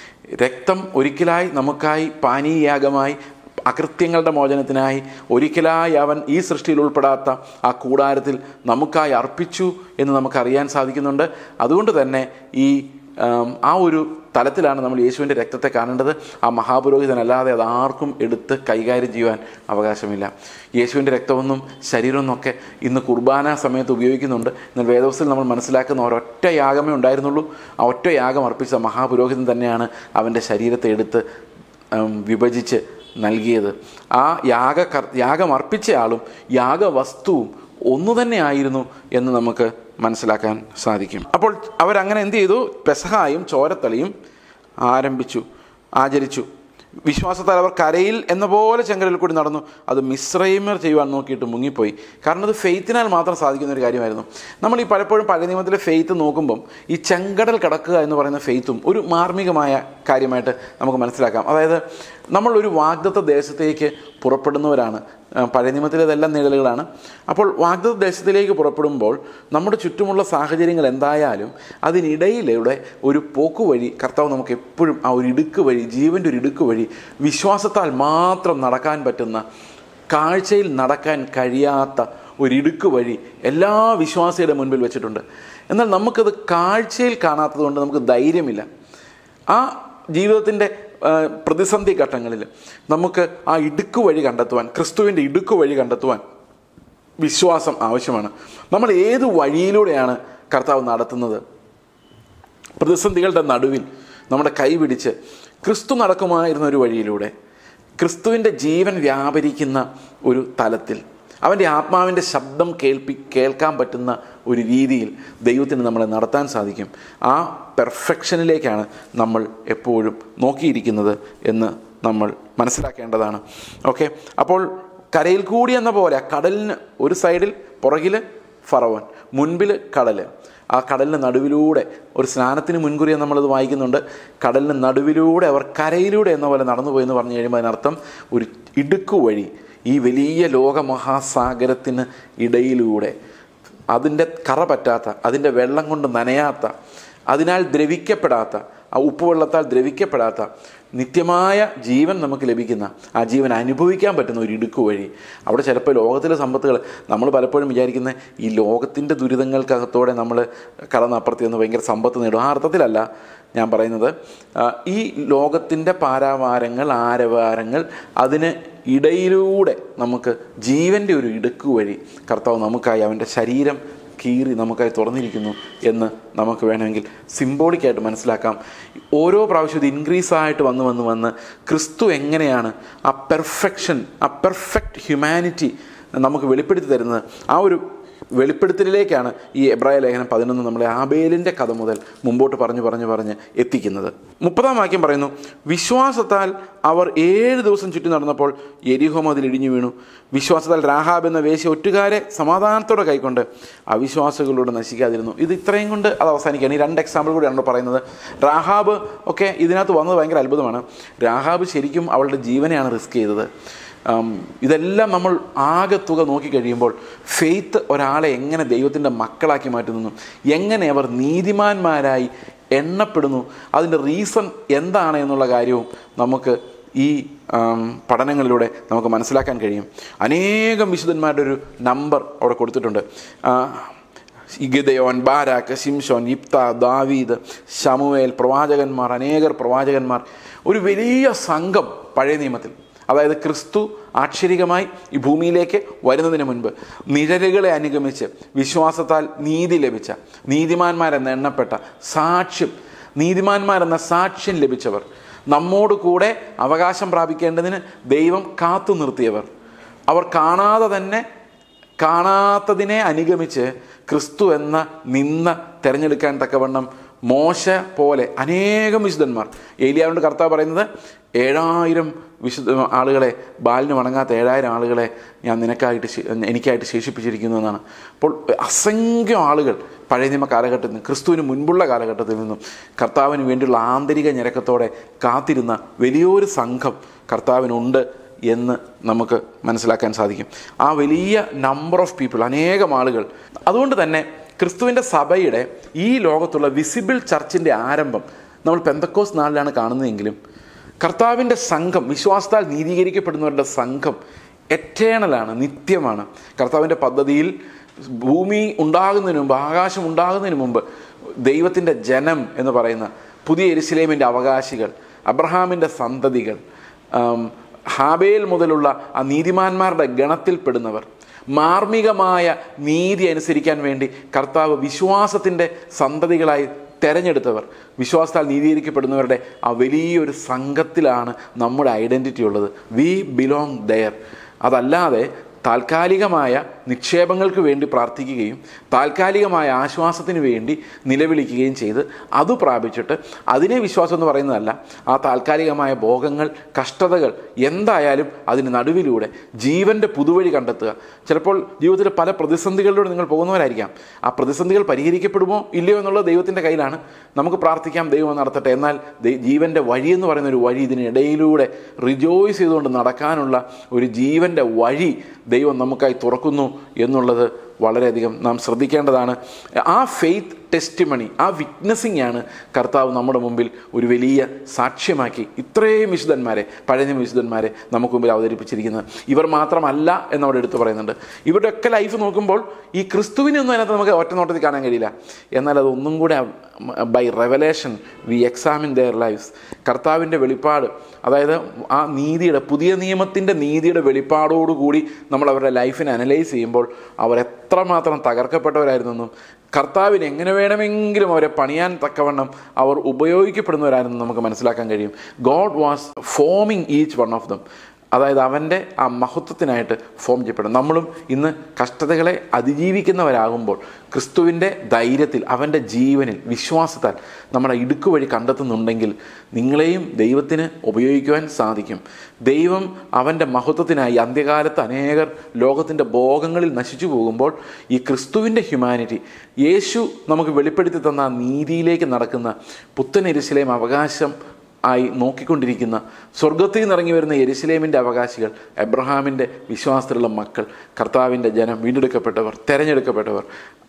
രക്തം ഒരിക്കലായി നമുക്കായി പാനീയാഗമായി അകൃത്യങ്ങളുടെ മോചനത്തിനായി ഒരിക്കലായി അവൻ ഈ സൃഷ്ടിയിൽ ഉൾപ്പെടാത്ത ആ കൂടാരത്തിൽ നമുക്കായി അർപ്പിച്ചു എന്ന് നമുക്കറിയാൻ സാധിക്കുന്നുണ്ട് അതുകൊണ്ട് തന്നെ ഈ ആം, ആ ഒരു തലത്തിലാണ് നമ്മൾ യേശുവിൻ്റെ രക്തത്തെ കാണേണ്ടത് ആ മഹാപുരോഹിതനല്ലാതെ അത് ആർക്കും എടുത്ത് കൈകാര്യം ചെയ്യുവാൻ അവകാശമില്ല യേശുവിൻ്റെ രക്തമൊന്നും ശരീരമൊന്നും ഒക്കെ ഇന്ന് കുർബാന സമയത്ത് ഉപയോഗിക്കുന്നുണ്ട് എന്നാൽ വേദവസ്ഥയിൽ നമ്മൾ മനസ്സിലാക്കുന്ന ഒരൊറ്റ യാഗമേ ഉണ്ടായിരുന്നുള്ളൂ ആ ഒറ്റ യാഗം അർപ്പിച്ച മഹാപുരോഹിതൻ തന്നെയാണ് അവൻ്റെ ശരീരത്തെ എടുത്ത് ഉം, വിഭജിച്ച് നൽകിയത് ആ യാഗ യാഗം അർപ്പിച്ച ആളും യാഗവസ്തുവും ഒന്നു തന്നെയായിരുന്നു എന്ന് നമുക്ക് മനസ്സിലാക്കാൻ സാധിക്കും അപ്പോൾ അവരങ്ങനെ എന്ത് ചെയ്തു പെസഹായും ചോരത്തളിയും ആരംഭിച്ചു ആചരിച്ചു വിശ്വാസത്താൽ അവർ കരയിൽ എന്ന പോലെ ചെങ്കടലിൽ കൂടി നടന്നു അത് മിശ്രൈമർ ചെയ്യുവാൻ നോക്കിയിട്ട് മുങ്ങിപ്പോയി കാരണം അത് ഫെയ്ത്തിനാൽ മാത്രം സാധിക്കുന്ന ഒരു കാര്യമായിരുന്നു നമ്മൾ ഈ പലപ്പോഴും പഴയ നിയമത്തിലെ ഫെയ്ത്ത് നോക്കുമ്പം ഈ ചെങ്കടൽ കടക്കുക എന്ന് പറയുന്ന ഫെയ്ത്തും ഒരു മാർമികമായ കാര്യമായിട്ട് നമുക്ക് മനസ്സിലാക്കാം അതായത് നമ്മൾ ഒരു വാഗ്ദത്ത ദേശത്തേക്ക് പുറപ്പെടുന്നവരാണ് ആ, പഴയ നിയമത്തിലേതെല്ലാം നിഴലുകളാണ് അപ്പോൾ വാഗ്ദത്ത ദേശത്തിലേക്ക് പുറപ്പെടുമ്പോൾ നമ്മുടെ ചുറ്റുമുള്ള സാഹചര്യങ്ങൾ എന്തായാലും അതിനിടയിലൂടെ ഒരു പോക്കുവഴി കർത്താവ് നമുക്ക് എപ്പോഴും ആ ഒരു ഇടുക്ക് വഴി ജീവൻ്റെ ഒരു ഇടുക്ക് വഴി വിശ്വാസത്താൽ മാത്രം നടക്കാൻ പറ്റുന്ന കാഴ്ചയിൽ നടക്കാൻ കഴിയാത്ത ഒരു ഇടുക്ക് വഴി എല്ലാ വിശ്വാസിയുടെ മുൻപിൽ വെച്ചിട്ടുണ്ട് എന്നാൽ നമുക്കത് കാഴ്ചയിൽ കാണാത്തത് കൊണ്ട് നമുക്ക് ധൈര്യമില്ല ആ ജീവിതത്തിൻ്റെ ആ, പ്രതിസന്ധി ഘട്ടങ്ങളിൽ നമുക്ക് ആ ഇടുക്ക് വഴി കണ്ടെത്തുവാൻ ക്രിസ്തുവിൻ്റെ ഇടുക്ക് വഴി കണ്ടെത്തുവാൻ വിശ്വാസം ആവശ്യമാണ് നമ്മൾ ഏത് വഴിയിലൂടെയാണ് കർത്താവ് നടത്തുന്നത് പ്രതിസന്ധികളുടെ നടുവിൽ നമ്മുടെ കൈ പിടിച്ച് ക്രിസ്തു നടക്കുമായിരുന്ന ഒരു വഴിയിലൂടെ ക്രിസ്തുവിൻ്റെ ജീവൻ വ്യാപരിക്കുന്ന ഒരു തലത്തിൽ അവൻ്റെ ആത്മാവിൻ്റെ ശബ്ദം കേൾപ്പി കേൾക്കാൻ പറ്റുന്ന ഒരു രീതിയിൽ ദൈവത്തിന് നമ്മളെ നടത്താൻ സാധിക്കും ആ പെർഫെക്ഷനിലേക്കാണ് നമ്മൾ എപ്പോഴും നോക്കിയിരിക്കുന്നത് എന്ന് നമ്മൾ മനസ്സിലാക്കേണ്ടതാണ് ഓക്കെ അപ്പോൾ കരയിൽ കൂടി എന്ന പോലെ കടലിന് ഒരു സൈഡിൽ പുറകിൽ ഫറവൻ മുൻപിൽ കടൽ ആ കടലിന് നടുവിലൂടെ ഒരു സ്നാനത്തിന് മുൻകുറിയെ നമ്മളത് വായിക്കുന്നുണ്ട് കടലിന് നടുവിലൂടെ അവർ കരയിലൂടെ എന്ന പോലെ നടന്നുപോയി എന്ന് പറഞ്ഞു കഴിയുമ്പോൾ അതിനർത്ഥം ഒരു ഇടുക്കു വഴി ഈ വലിയ ലോകമഹാസാഗരത്തിന് ഇടയിലൂടെ അതിൻ്റെ കറ പറ്റാത്ത അതിൻ്റെ വെള്ളം കൊണ്ട് നനയാത്ത അതിനാൽ ദ്രവിക്കപ്പെടാത്ത ആ ഉപ്പുവെള്ളത്താൽ ദ്രവിക്കപ്പെടാത്ത നിത്യമായ ജീവൻ നമുക്ക് ലഭിക്കുന്ന ആ ജീവൻ അനുഭവിക്കാൻ പറ്റുന്ന ഒരു ഇടുക്ക് വഴി അവിടെ ചിലപ്പോൾ ലോകത്തിലെ സമ്പത്തുകൾ നമ്മൾ പലപ്പോഴും വിചാരിക്കുന്ന ഈ ലോകത്തിൻ്റെ ദുരിതങ്ങൾക്കകത്തോടെ നമ്മൾ കടന്നപ്പുറത്ത് നിന്ന് ഭയങ്കര സമ്പത്ത് നേടും ആ അർത്ഥത്തിലല്ല ഞാൻ പറയുന്നത് ആ, ഈ ലോകത്തിൻ്റെ പാരാവാരങ്ങൾ ആരവാരങ്ങൾ അതിന് ഇടയിലൂടെ നമുക്ക് ജീവൻ്റെ ഒരു ഇടുക്ക് വഴി കർത്താവ് നമുക്കായി അവൻ്റെ ശരീരം കീറി നമുക്കായി തുറന്നിരിക്കുന്നു എന്ന് നമുക്ക് വേണമെങ്കിൽ സിംബോളിക്കായിട്ട് മനസ്സിലാക്കാം ഓരോ പ്രാവശ്യം ഇത് ഇൻക്രീസ് ആയിട്ട് വന്ന് വന്ന് വന്ന് ക്രിസ്തു എങ്ങനെയാണ് ആ പെർഫെക്ഷൻ ആ പെർഫെക്റ്റ് ഹ്യൂമാനിറ്റി നമുക്ക് വെളിപ്പെടുത്തി തരുന്നത് ആ ഒരു വെളിപ്പെടുത്തലിലേക്കാണ് ഈ എബ്രായ ലേഖനം പതിനൊന്ന് നമ്മളെ ആബേലിൻ്റെ കഥ മുതൽ മുമ്പോട്ട് പറഞ്ഞു പറഞ്ഞു പറഞ്ഞ് എത്തിക്കുന്നത് മുപ്പതാം വാക്യം പറയുന്നു വിശ്വാസത്താൽ അവർ ഏഴ് ദിവസം ചുറ്റി നടന്നപ്പോൾ എരിഹോ മതിൽ ഇടിഞ്ഞു വീണു വിശ്വാസത്താൽ രാഹാബ് എന്ന വേശ്യ ഒറ്റുകാരെ സമാധാനത്തോടെ കൈക്കൊണ്ട് അവിശ്വാസികളോട് നശിക്കാതിരുന്നു ഇത് ഇത്രയും കൊണ്ട് അത് അവസാനിക്കുകയാണ് ഈ രണ്ട് എക്സാമ്പിൾ കൂടിയാണ് പറയുന്നത് രാഹാബ് ഒക്കെ ഇതിനകത്ത് വന്നത് ഭയങ്കര അത്ഭുതമാണ് രാഹാബ് ശരിക്കും അവളുടെ ജീവനെയാണ് റിസ്ക് ചെയ്തത് ഉം, ഇതെല്ലാം നമ്മൾ ആകെ തുക നോക്കിക്കഴിയുമ്പോൾ ഫെയ്ത്ത് ഒരാളെ എങ്ങനെ ദൈവത്തിൻ്റെ മക്കളാക്കി മാറ്റുന്നു എങ്ങനെ അവർ നീതിമാന്മാരായി എണ്ണപ്പെടുന്നു അതിൻ്റെ റീസൺ എന്താണ് എന്നുള്ള കാര്യവും നമുക്ക് ഈ ഉം, പഠനങ്ങളിലൂടെ നമുക്ക് മനസ്സിലാക്കാൻ കഴിയും അനേകം വിശുദ്ധന്മാരുടെ ഒരു നമ്പർ അവിടെ കൊടുത്തിട്ടുണ്ട് ആ, ഇഗിദയോൻ ബാരാക്ക് ശിംഷോൻ ഇപ്ത ദാവീദ് ശമുവേൽ പ്രവാചകന്മാർ അനേകർ പ്രവാചകന്മാർ ഒരു വലിയ സംഘം പഴയ നിയമത്തിൽ അതായത് ക്രിസ്തു ആക്ഷരികമായി ഈ ഭൂമിയിലേക്ക് വരുന്നതിന് മുൻപ് നിഴലുകളെ അനുഗമിച്ച് വിശ്വാസത്താൽ നീതി ലഭിച്ച നീതിമാന്മാരെന്ന് എണ്ണപ്പെട്ട സാക്ഷ്യം നീതിമാന്മാരെന്ന സാക്ഷ്യം ലഭിച്ചവർ നമ്മോട് കൂടെ അവകാശം പ്രാപിക്കേണ്ടതിന് ദൈവം കാത്തു നിർത്തിയവർ അവർ കാണാതെ തന്നെ കാണാത്തതിനെ അനുഗമിച്ച് ക്രിസ്തു എന്ന നിന്ന തിരഞ്ഞെടുക്കാൻ തക്കവണ്ണം മോശ പോലെ അനേകം വിശുദ്ധന്മാർ ഏലിയാവിൻ്റെ കർത്താവ് പറയുന്നത് ഏഴായിരം വിശുദ്ധ ആളുകളെ ബാലിന് വണങ്ങാത്ത ഏഴായിരം ആളുകളെ ഞാൻ നിനക്കായിട്ട് ശേ- എനിക്കായിട്ട് ശേഷിപ്പിച്ചിരിക്കുന്നു എന്നാണ് അപ്പോൾ അസംഖ്യം ആളുകൾ പഴയ നിയമ കാലഘട്ടത്തിൽ നിന്ന് ക്രിസ്തുവിന് മുൻപുള്ള കാലഘട്ടത്തിൽ നിന്നും കർത്താവിന് വേണ്ടിയുള്ള ആന്തരിക ഞരക്കത്തോടെ കാത്തിരുന്ന വലിയൊരു സംഘം കർത്താവിനുണ്ട് എന്ന് നമുക്ക് മനസ്സിലാക്കാൻ സാധിക്കും ആ വലിയ നമ്പർ ഓഫ് പീപ്പിൾ അനേകം ആളുകൾ അതുകൊണ്ട് തന്നെ ക്രിസ്തുവിൻ്റെ സഭയുടെ ഈ ലോകത്തുള്ള വിസിബിൾ ചർച്ചിൻ്റെ ആരംഭം നമ്മൾ പെന്തക്കോസ് നാളിലാണ് കാണുന്നതെങ്കിലും കർത്താവിൻ്റെ സംഘം വിശ്വാസത്താൽ നീതീകരിക്കപ്പെടുന്നവരുടെ സംഘം എറ്റേണലാണ് നിത്യമാണ് കർത്താവിൻ്റെ പദ്ധതിയിൽ ഭൂമി ഉണ്ടാകുന്നതിന് മുമ്പ് ആകാശം ഉണ്ടാകുന്നതിന് മുമ്പ് ദൈവത്തിൻ്റെ ജനം എന്ന് പറയുന്ന പുതിയ എരുസലേമിൻ്റെ അവകാശികൾ അബ്രഹാമിൻ്റെ സന്തതികൾ ആം, ഹാബേൽ മുതലുള്ള ആ നീതിമാന്മാരുടെ ഗണത്തിൽപ്പെടുന്നവർ മാർമികമായ നീതി അനുസരിക്കാൻ വേണ്ടി കർത്താവ് വിശ്വാസത്തിൻ്റെ സന്തതികളായി തെരഞ്ഞെടുത്തവർ വിശ്വാസത്താൽ നീതീകരിക്കപ്പെടുന്നവരുടെ ആ വലിയൊരു സംഘത്തിലാണ് നമ്മുടെ ഐഡൻറ്റിറ്റി ഉള്ളത് വി ബിലോങ് ദയർ അതല്ലാതെ താൽക്കാലികമായ നിക്ഷേപങ്ങൾക്ക് വേണ്ടി പ്രാർത്ഥിക്കുകയും താൽക്കാലികമായ ആശ്വാസത്തിന് വേണ്ടി നിലവിളിക്കുകയും ചെയ്ത് അത് പ്രാപിച്ചിട്ട് അതിനെ വിശ്വാസം എന്ന് പറയുന്നതല്ല ആ താൽക്കാലികമായ ഭോഗങ്ങൾ കഷ്ടതകൾ എന്തായാലും അതിന് നടുവിലൂടെ ജീവൻ്റെ പുതുവഴി കണ്ടെത്തുക ചിലപ്പോൾ ജീവിതത്തിൽ പല പ്രതിസന്ധികളിലൂടെ നിങ്ങൾ പോകുന്നവരായിരിക്കാം ആ പ്രതിസന്ധികൾ പരിഹരിക്കപ്പെടുമോ ഇല്ലയോ എന്നുള്ളത് ദൈവത്തിൻ്റെ കയ്യിലാണ് നമുക്ക് പ്രാർത്ഥിക്കാം ദൈവം നടത്തട്ടെ എന്നാൽ ദൈ- ജീവൻ്റെ വഴി എന്ന് പറയുന്ന ഒരു വഴി ഇതിനിടയിലൂടെ റിജോയ്സ് ചെയ്തുകൊണ്ട് നടക്കാനുള്ള ഒരു ജീവൻ്റെ വഴി ദൈവം നമുക്കായി തുറക്കുന്നു എന്നുള്ളത് വളരെയധികം നാം ശ്രദ്ധിക്കേണ്ടതാണ് ആ ഫെയ്ത്ത് ടെസ്റ്റിമണി ആ വിറ്റ്നസിംഗ് ആണ് കർത്താവ് നമ്മുടെ മുമ്പിൽ ഒരു വലിയ സാക്ഷ്യമാക്കി ഇത്രയും വിശുദ്ധന്മാരെ പഴയ വിശുദ്ധന്മാരെ നമുക്ക് മുമ്പിൽ അവതരിപ്പിച്ചിരിക്കുന്നത് ഇവർ മാത്രമല്ല എന്നവിടെ എടുത്തു പറയുന്നുണ്ട് ഇവരുടെയൊക്കെ ലൈഫ് നോക്കുമ്പോൾ ഈ ക്രിസ്തുവിനൊന്നും അതിനകത്ത് നമുക്ക് ഒറ്റ നോട്ടത്തിൽ കാണാൻ കഴിയില്ല എന്നാൽ അത് ഒന്നും കൂടെ by revelation we examine their lives കർത്താവിൻ്റെ വെളിപ്പാട് അതായത് ആ നീതിയുടെ പുതിയ നിയമത്തിൻ്റെ നീതിയുടെ വെളിപ്പാടോടുകൂടി നമ്മൾ അവരുടെ ലൈഫിനെ അനലൈസ് ചെയ്യുമ്പോൾ അവർ എത്രമാത്രം തകർക്കപ്പെട്ടവരായിരുന്നെന്നും കർത്താവിന് എങ്ങനെ വേണമെങ്കിലും അവരെ പണിയാൻ തക്കവണ്ണം അവർ ഉപയോഗിക്കപ്പെടുന്നവരായിരുന്നു നമുക്ക് മനസ്സിലാക്കാൻ കഴിയും God was forming each one of them അതായത് അവൻ്റെ ആ മഹത്വത്തിനായിട്ട് ഫോം ചെയ്യപ്പെടും നമ്മളും ഇന്ന് കഷ്ടതകളെ അതിജീവിക്കുന്നവരാകുമ്പോൾ ക്രിസ്തുവിൻ്റെ ധൈര്യത്തിൽ അവൻ്റെ ജീവനിൽ വിശ്വാസത്താൽ നമ്മുടെ ഇടുക്ക് വഴി കണ്ടെത്തുന്നുണ്ടെങ്കിൽ നിങ്ങളെയും ദൈവത്തിന് ഉപയോഗിക്കുവാൻ സാധിക്കും ദൈവം അവൻ്റെ മഹത്വത്തിനായി അന്ത്യകാലത്ത് അനേകർ ലോകത്തിൻ്റെ ഭോഗങ്ങളിൽ നശിച്ചു പോകുമ്പോൾ ഈ ക്രിസ്തുവിൻ്റെ ഹ്യൂമാനിറ്റി യേശു നമുക്ക് വെളിപ്പെടുത്തി തന്ന ആ നീതിയിലേക്ക് നടക്കുന്ന പുത്തനെരിശിലേം അവകാശം ആയി നോക്കിക്കൊണ്ടിരിക്കുന്ന സ്വർഗത്തിൽ നിന്ന് ഇറങ്ങി വരുന്ന യെരുസലേമിൻ്റെ അവകാശികൾ എബ്രഹാമിൻ്റെ വിശ്വാസത്തിലുള്ള മക്കൾ കർത്താവിൻ്റെ ജനം വീണ്ടെടുക്കപ്പെട്ടവർ തെരഞ്ഞെടുക്കപ്പെട്ടവർ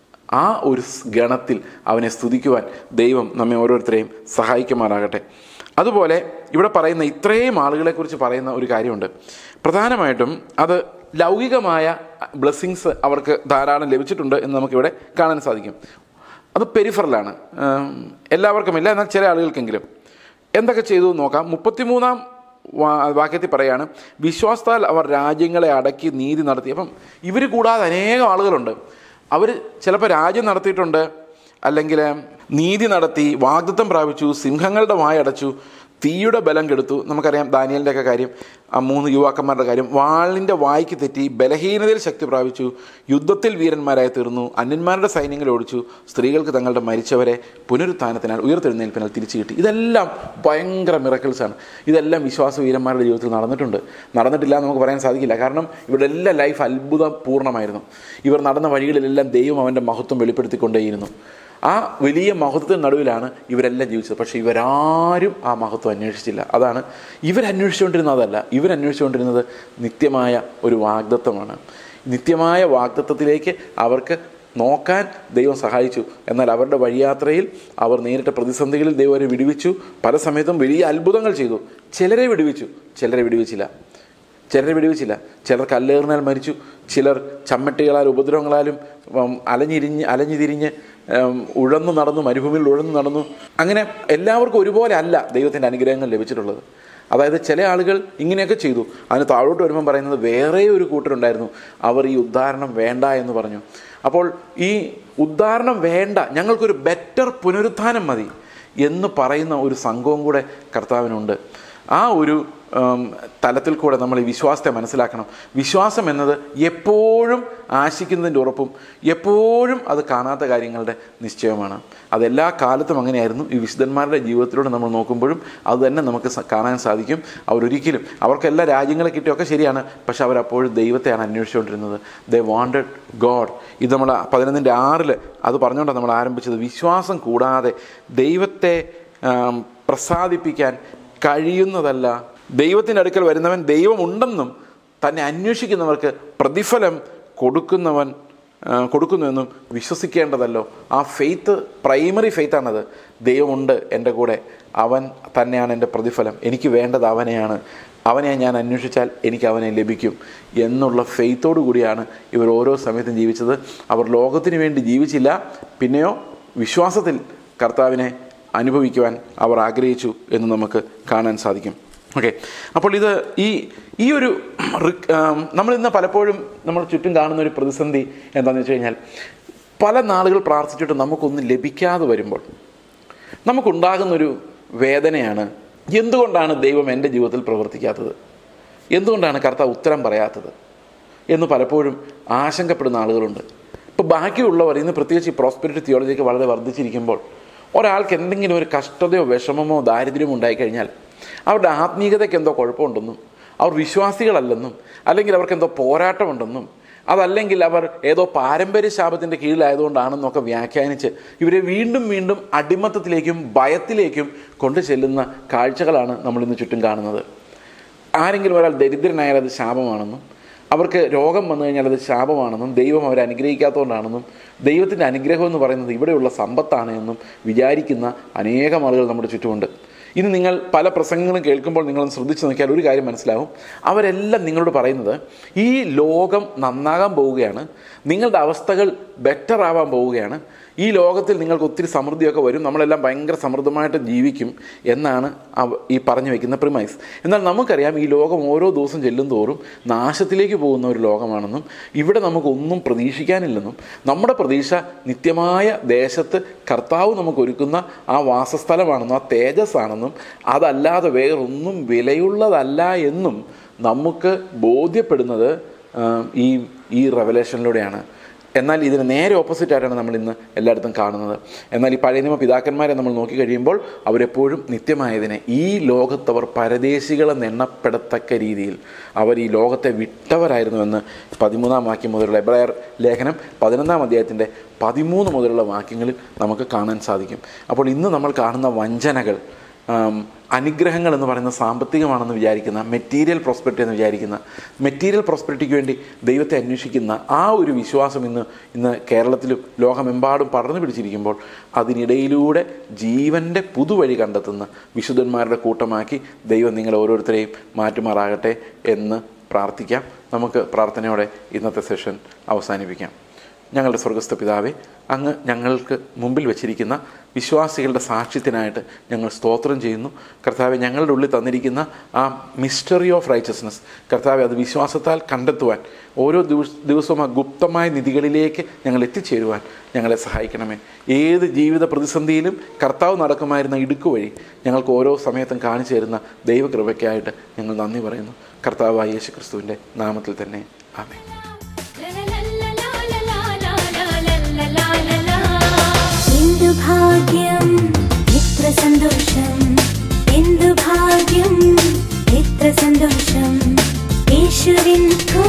ആ ഒരു സ് ഗണത്തിൽ അവനെ സ്തുതിക്കുവാൻ ദൈവം നമ്മെ ഓരോരുത്തരെയും സഹായിക്കുമാറാകട്ടെ അതുപോലെ ഇവിടെ പറയുന്ന ഇത്രയും ആളുകളെക്കുറിച്ച് പറയുന്ന ഒരു കാര്യമുണ്ട് പ്രധാനമായിട്ടും അത് ലൗകികമായ ബ്ലെസ്സിങ്സ് അവർക്ക് ധാരാളം ലഭിച്ചിട്ടുണ്ട് എന്ന് നമുക്കിവിടെ കാണാൻ സാധിക്കും അത് പെരിഫറലാണ് എല്ലാവർക്കുമില്ല എന്നാൽ ചില ആളുകൾക്കെങ്കിലും എന്തൊക്കെ ചെയ്തു എന്ന് നോക്കാം മുപ്പത്തിമൂന്നാം വാ- വാക്യത്തിൽ പറയാണ് വിശ്വാസത്താൽ അവർ രാജ്യങ്ങളെ അടക്കി നീതി നടത്തി അപ്പം ഇവർ കൂടാതെ അനേകം ആളുകളുണ്ട് അവർ ചിലപ്പോൾ രാജ്യം നടത്തിയിട്ടുണ്ട് അല്ലെങ്കിൽ നീതി നടത്തി വാഗ്ദത്തം പ്രാപിച്ചു സിംഹങ്ങളുടെ വായടച്ചു തീയുടെ ബലം കെടുത്തു നമുക്കറിയാം ദാനിയലിൻ്റെ ഒക്കെ കാര്യം ആ മൂന്ന് യുവാക്കന്മാരുടെ കാര്യം വാളിൻ്റെ വായ്ക്ക് തെറ്റി ബലഹീനതയിൽ ശക്തി പ്രാപിച്ചു യുദ്ധത്തിൽ വീരന്മാരായി തീർന്നു അന്യന്മാരുടെ സൈന്യങ്ങൾ ഓടിച്ചു സ്ത്രീകൾക്ക് തങ്ങളുടെ മരിച്ചവരെ പുനരുത്ഥാനത്തിനാൽ ഉയർത്തെഴുന്നേൽപ്പിനാൽ തിരിച്ചു കിട്ടി ഇതെല്ലാം ഭയങ്കര മിറക്കിൾസാണ് ഇതെല്ലാം വിശ്വാസ വീരന്മാരുടെ ജീവിതത്തിൽ നടന്നിട്ടുണ്ട് നടന്നിട്ടില്ല എന്ന് നമുക്ക് പറയാൻ സാധിക്കില്ല കാരണം ഇവരുടെ എല്ലാ ലൈഫ് അത്ഭുതപൂർണ്ണമായിരുന്നു ഇവർ നടന്ന വഴികളിലെല്ലാം ദൈവം അവൻ്റെ മഹത്വം വെളിപ്പെടുത്തിക്കൊണ്ടേയിരുന്നു ആ വലിയ മഹത്വത്തിന് നടുവിലാണ് ഇവരെല്ലാം ജീവിച്ചത് പക്ഷേ ഇവരാരും ആ മഹത്വം അന്വേഷിച്ചില്ല അതാണ് ഇവരന്വേഷിച്ചുകൊണ്ടിരുന്നത് അതല്ല ഇവരന്വേഷിച്ചുകൊണ്ടിരുന്നത് നിത്യമായ ഒരു വാഗ്ദത്വമാണ് നിത്യമായ വാഗ്ദത്വത്തിലേക്ക് അവർക്ക് നോക്കാൻ ദൈവം സഹായിച്ചു എന്നാൽ അവരുടെ വഴിയാത്രയിൽ അവർ നേരിട്ട പ്രതിസന്ധികളിൽ ദൈവം അവരെ വിടുവിച്ചു പല സമയത്തും വലിയ അത്ഭുതങ്ങൾ ചെയ്തു ചിലരെ വിടുവിച്ചു ചിലരെ വിടുവിച്ചില്ല ചിലരെ വിടുവിച്ചില്ല ചിലർ കല്ലേറിനാൽ മരിച്ചു ചിലർ ചമ്മട്ടികളാൽ ഉപദ്രവങ്ങളാലും ഉം, അലഞ്ഞിരിഞ്ഞ് അലഞ്ഞു തിരിഞ്ഞ് ഉം, ഉഴന്നു നടന്നു മരുഭൂമിയിൽ ഉഴന്നു നടന്നു അങ്ങനെ എല്ലാവർക്കും ഒരുപോലെ അല്ല ദൈവത്തിൻ്റെ അനുഗ്രഹങ്ങൾ ലഭിച്ചിട്ടുള്ളത് അതായത് ചില ആളുകൾ ഇങ്ങനെയൊക്കെ ചെയ്തു അതിന് താഴോട്ട് വരുമ്പം പറയുന്നത് വേറെ ഒരു കൂട്ടരുണ്ടായിരുന്നു അവർ ഈ ഉദ്ധാരണം വേണ്ട എന്ന് പറഞ്ഞു അപ്പോൾ ഈ ഉദ്ധാരണം വേണ്ട ഞങ്ങൾക്കൊരു ബെറ്റർ പുനരുത്ഥാനം മതി എന്ന് പറയുന്ന ഒരു സംഘവും കൂടെ കർത്താവിനുണ്ട് ആ ഒരു ഉം, തലത്തിൽ കൂടെ നമ്മൾ ഈ വിശ്വാസത്തെ മനസ്സിലാക്കണം വിശ്വാസം എന്നത് എപ്പോഴും ആശിക്കുന്നതിൻ്റെ ഉറപ്പും എപ്പോഴും അത് കാണാത്ത കാര്യങ്ങളുടെ നിശ്ചയമാണ് അതെല്ലാ കാലത്തും അങ്ങനെയായിരുന്നു ഈ വിശുദ്ധന്മാരുടെ ജീവിതത്തിലൂടെ നമ്മൾ നോക്കുമ്പോഴും അത് തന്നെ നമുക്ക് സ- കാണാൻ സാധിക്കും അവരൊരിക്കലും അവർക്കെല്ലാ രാജ്യങ്ങളെ കിട്ടിയൊക്കെ ശരിയാണ് പക്ഷെ അവരപ്പോഴും ദൈവത്തെയാണ് അന്വേഷിച്ചുകൊണ്ടിരുന്നത് ദേ വാണ്ടഡ് ഗോഡ് ഇത് നമ്മൾ പതിനൊന്നിൻ്റെ ആറിൽ അത് പറഞ്ഞുകൊണ്ടാണ് നമ്മൾ ആരംഭിച്ചത് വിശ്വാസം കൂടാതെ ദൈവത്തെ ആം, പ്രസാദിപ്പിക്കാൻ കഴിയുന്നതല്ല ദൈവത്തിൻ്റെ അടുക്കൽ വരുന്നവൻ ദൈവമുണ്ടെന്നും തന്നെ അന്വേഷിക്കുന്നവർക്ക് പ്രതിഫലം കൊടുക്കുന്നവൻ ആ, കൊടുക്കുന്നുവെന്നും വിശ്വസിക്കേണ്ടതല്ലോ ആ ഫെയ്ത്ത് പ്രൈമറി ഫെയ്ത്താണത് ദൈവമുണ്ട് എൻ്റെ കൂടെ അവൻ തന്നെയാണ് എൻ്റെ പ്രതിഫലം എനിക്ക് വേണ്ടത് അവനെയാണ് അവനെ ഞാൻ അന്വേഷിച്ചാൽ എനിക്ക് അവനെ ലഭിക്കും എന്നുള്ള ഫെയ്ത്തോടു കൂടിയാണ് ഇവർ ഓരോ സമയത്തും ജീവിച്ചത് അവർ ലോകത്തിന് വേണ്ടി ജീവിച്ചില്ല പിന്നെയോ വിശ്വാസത്തിൽ കർത്താവിനെ അനുഭവിക്കുവാൻ അവർ ആഗ്രഹിച്ചു എന്ന് നമുക്ക് കാണാൻ സാധിക്കും ഓക്കെ അപ്പോൾ ഇത് ഈ ഈ ഒരു റി- ആം, നമ്മളിന്ന് പലപ്പോഴും നമ്മൾ ചുറ്റും കാണുന്ന ഒരു പ്രതിസന്ധി എന്താണെന്ന് വെച്ച് കഴിഞ്ഞാൽ പല നാളുകൾ പ്രാർത്ഥിച്ചിട്ട് നമുക്കൊന്നും ലഭിക്കാതെ വരുമ്പോൾ നമുക്കുണ്ടാകുന്നൊരു വേദനയാണ് എന്തുകൊണ്ടാണ് ദൈവം എൻ്റെ ജീവിതത്തിൽ പ്രവർത്തിക്കാത്തത് എന്തുകൊണ്ടാണ് കർത്താവ് ഉത്തരം പറയാത്തത് എന്ന് പലപ്പോഴും ആശങ്കപ്പെടുന്ന ആളുകളുണ്ട് ഇപ്പോൾ ബാക്കിയുള്ളവർ ഇന്ന് പ്രത്യേകിച്ച് ഈ പ്രോസ്പെരിറ്റി തിയോളജിയൊക്കെ വളരെ വർദ്ധിച്ചിരിക്കുമ്പോൾ ഒരാൾക്ക് എന്തെങ്കിലും ഒരു കഷ്ടതയോ വിഷമമോ ദാരിദ്ര്യമോ ഉണ്ടായിക്കഴിഞ്ഞാൽ അവരുടെ ആത്മീയതയ്ക്ക് എന്തോ കുഴപ്പമുണ്ടെന്നും അവർ വിശ്വാസികളല്ലെന്നും അല്ലെങ്കിൽ അവർക്ക് എന്തോ പോരാട്ടമുണ്ടെന്നും അതല്ലെങ്കിൽ അവർ ഏതോ പാരമ്പര്യ ശാപത്തിൻ്റെ കീഴിലായതുകൊണ്ടാണെന്നൊക്കെ വ്യാഖ്യാനിച്ച് ഇവരെ വീണ്ടും വീണ്ടും അടിമത്തത്തിലേക്കും ഭയത്തിലേക്കും കൊണ്ടു ചെല്ലുന്ന കാഴ്ചകളാണ് നമ്മളിന്ന് ചുറ്റും കാണുന്നത് ആരെങ്കിലും ഒരാൾ ദരിദ്രനായാൽ അത് ശാപമാണെന്നും അവർക്ക് രോഗം വന്നു കഴിഞ്ഞാൽ അത് ശാപമാണെന്നും ദൈവം അവരെ അനുഗ്രഹിക്കാത്തതുകൊണ്ടാണെന്നും ദൈവത്തിൻ്റെ അനുഗ്രഹം എന്ന് പറയുന്നത് ഇവിടെയുള്ള സമ്പത്താണ് എന്നും വിചാരിക്കുന്ന അനേകം ആളുകൾ നമ്മുടെ ചുറ്റുമുണ്ട് ഇന്ന് നിങ്ങൾ പല പ്രസംഗങ്ങളും കേൾക്കുമ്പോൾ നിങ്ങളൊന്ന് ശ്രദ്ധിച്ചു നോക്കിയാൽ ഒരു കാര്യം മനസ്സിലാവും അവരെല്ലാം നിങ്ങളോട് പറയുന്നത് ഈ ലോകം നന്നാകാൻ പോവുകയാണ് നിങ്ങളുടെ അവസ്ഥകൾ ബെറ്റർ ആവാൻ പോവുകയാണ് ഈ ലോകത്തിൽ നിങ്ങൾക്ക് ഒത്തിരി സമൃദ്ധിയൊക്കെ വരും നമ്മളെല്ലാം ഭയങ്കര സമൃദ്ധമായിട്ട് ജീവിക്കും എന്നാണ് അവ- ഈ പറഞ്ഞു വയ്ക്കുന്ന പ്രിമൈസ് എന്നാൽ നമുക്കറിയാം ഈ ലോകം ഓരോ ദിവസം ചെല്ലും തോറും നാശത്തിലേക്ക് പോകുന്ന ഒരു ലോകമാണെന്നും ഇവിടെ നമുക്കൊന്നും പ്രതീക്ഷിക്കാനില്ലെന്നും നമ്മുടെ പ്രതീക്ഷ നിത്യമായ ദേശത്ത് കർത്താവ് നമുക്ക് ഒരുക്കുന്ന ആ വാസസ്ഥലമാണെന്നും ആ തേജസ്സാണെന്നും അതല്ലാതെ വേറൊന്നും വിലയുള്ളതല്ല എന്നും നമുക്ക് ബോധ്യപ്പെടുന്നത് ആ, ഈ ഈ റെവലേഷനിലൂടെയാണ് എന്നാൽ ഇതിന് നേരെ ഓപ്പോസിറ്റ് ആയിട്ടാണ് നമ്മൾ ഇന്ന് എല്ലായിടത്തും കാണുന്നത് എന്നാൽ ഈ പഴയ നിയമ പിതാക്കന്മാരെ നമ്മൾ നോക്കി കഴിയുമ്പോൾ അവരെപ്പോഴും നിത്യമായതിനെ ഈ ലോകത്തവർ പരദേശികളെന്ന് എണ്ണപ്പെടത്തക്ക രീതിയിൽ അവർ ഈ ലോകത്തെ വിട്ടവരായിരുന്നുവെന്ന് പതിമൂന്നാം വാക്യം മുതലുള്ള എബ്രായർ ലേഖനം പതിനൊന്നാം അധ്യായത്തിൻ്റെ പതിമൂന്ന് മുതലുള്ള വാക്യങ്ങളിൽ നമുക്ക് കാണാൻ സാധിക്കും അപ്പോൾ ഇന്ന് നമ്മൾ കാണുന്ന വഞ്ചനകൾ ആം, അനുഗ്രഹങ്ങൾ എന്ന് പറയുന്ന സാമ്പത്തികമാണെന്ന് വിചാരിക്കുന്ന മെറ്റീരിയൽ പ്രോസ്പെരിറ്റി എന്ന് വിചാരിക്കുന്ന മെറ്റീരിയൽ പ്രോസ്പെരിറ്റിക്ക് വേണ്ടി ദൈവത്തെ അന്വേഷിക്കുന്ന ആ ഒരു വിശ്വാസം ഇന്ന് ഇന്ന് കേരളത്തിലും ലോകമെമ്പാടും പടർന്നു പിടിച്ചിരിക്കുമ്പോൾ അതിനിടയിലൂടെ ജീവൻ്റെ പുതുവഴി കണ്ടെത്തുന്ന വിശുദ്ധന്മാരുടെ കൂട്ടമാക്കി ദൈവം നിങ്ങളെ ഓരോരുത്തരെയും മാറ്റുമാറാകട്ടെ എന്ന് പ്രാർത്ഥിക്കാം നമുക്ക് പ്രാർത്ഥനയോടെ ഇന്നത്തെ സെഷൻ അവസാനിപ്പിക്കാം ഞങ്ങളുടെ സ്വർഗസ്ഥ പിതാവേ അങ്ങ് ഞങ്ങൾക്ക് മുമ്പിൽ വച്ചിരിക്കുന്ന വിശ്വാസികളുടെ സാക്ഷ്യത്തിനായിട്ട് ഞങ്ങൾ സ്തോത്രം ചെയ്യുന്നു കർത്താവെ ഞങ്ങളുടെ ഉള്ളിൽ തന്നിരിക്കുന്ന ആ മിസ്റ്ററി ഓഫ് റൈച്ചസ്നസ് കർത്താവെ അത് വിശ്വാസത്താൽ കണ്ടെത്തുവാൻ ഓരോ ദിവസ ദിവസവും ആ ഗുപ്തമായ നിധികളിലേക്ക് ഞങ്ങൾ എത്തിച്ചേരുവാൻ ഞങ്ങളെ സഹായിക്കണമേ ഏത് ജീവിത പ്രതിസന്ധിയിലും കർത്താവ് നടക്കുമായിരുന്ന ഇടുക്കുവഴി ഞങ്ങൾക്ക് ഓരോ സമയത്തും കാണിച്ചു തരുന്ന ദൈവകൃപയ്ക്കായിട്ട് ഞങ്ങൾ നന്ദി പറയുന്നു കർത്താവായ യേശു ക്രിസ്തുവിൻ്റെ നാമത്തിൽ തന്നെ ആമേ എന്തു ഭാഗ്യം എത്ര സന്തോഷം എന്തു ഭാഗ്യം എത്ര സന്തോഷം യേശുവിൻ